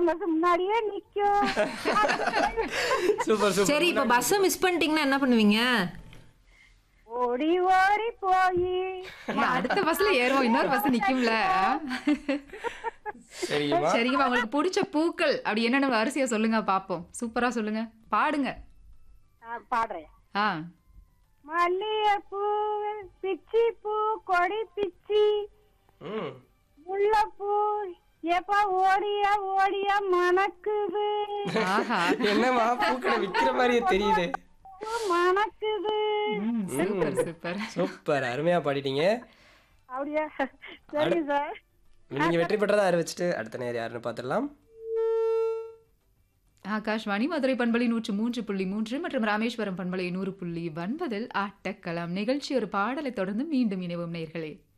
bus முன்னாடியே நிக்கும் super super சரி இப்ப பஸ் மிஸ் பண்ணிட்டீங்கன்னா என்ன பண்ணுவீங்க ஓடி ஓடி போய் ஏங்க, அடுத்த பஸ்ல ஏறுவோம் இன்னொரு பஸ் நிக்கும்ல சரிங்கம்மா சரிங்கம்மா உங்களுக்கு பிடிச்ச பூக்கள் அப்படி என்னென்ன வரிசையா சொல்லுங்க பாப்போம் சூப்பரா சொல்லுங்க பாடுங்க நான் பாடுறேன் ஆ மல்லிகைப்பூ பிச்சி பூ கொடி பிச்சி ம் முல்லைப்பூ எப்ப ஓடியா ஓடியா மணக்குது ஆஹா என்னம்மா பூக்களை விக்கிற மாதிரியே தெரியுது பூ மணக்குது ம், சூப்பர் சூப்பர் சூப்பர் அருமையா பாடிட்டீங்க அப்படியா சரி சார் நீங்க வெற்றி பெற்றதா அறிவிச்சிட்டு அடுத்த நேரம் யாருன்னு பார்த்துடலாம் ஆகாஷ்வாணி மதுரை பண்பலை நூற்று மூன்று புள்ளி மூன்று மற்றும் ராமேஸ்வரம் பண்பலை நூறு புள்ளி ஒன்பதில் ஆட்டக்கலாம் நிகழ்ச்சி ஒரு பாடலை தொடர்ந்து மீண்டும் இணைவோம் நேர்களே